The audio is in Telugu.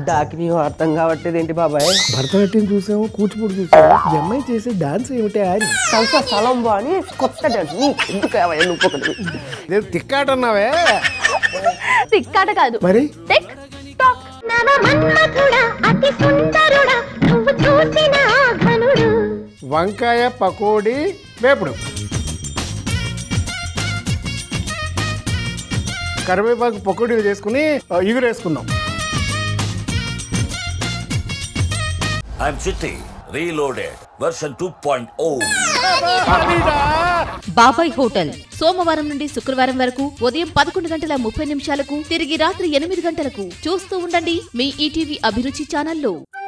డాకిని అర్థం కావట్లేదు ఏంటి బాబాయ్ భరతనాట్యం చూసాము కూచిపూడి చూసాము ఈ అమ్మాయి చేసే డాన్స్ ఏమిటి అని సంస సలంబో అని కొత్త డాన్స్ నీ ఎందుకు కావాలి నువ్వు ఒకటి నేను తిక్కాట అన్నావే తిక్కాట కాదు మరి టిక్ టాక్ నవ మన్మథుడా అతి సుందరుడా నువ్వు చూసిన ఆ ఘనుడు వంకాయ పకోడీ వేపుడు కరివేపాకు పకోడీలు చేసుకుని ఆ, ఇగురేసుకుందాం I'm Chitti, reloaded, version 2.0. బాబాయ్ హోటల్ సోమవారం నుండి శుక్రవారం వరకు ఉదయం పదకొండు గంటల ముప్పై నిమిషాలకు తిరిగి రాత్రి ఎనిమిది గంటలకు చూస్తూ ఉండండి మీ ఈటీవీ అభిరుచి ఛానల్లో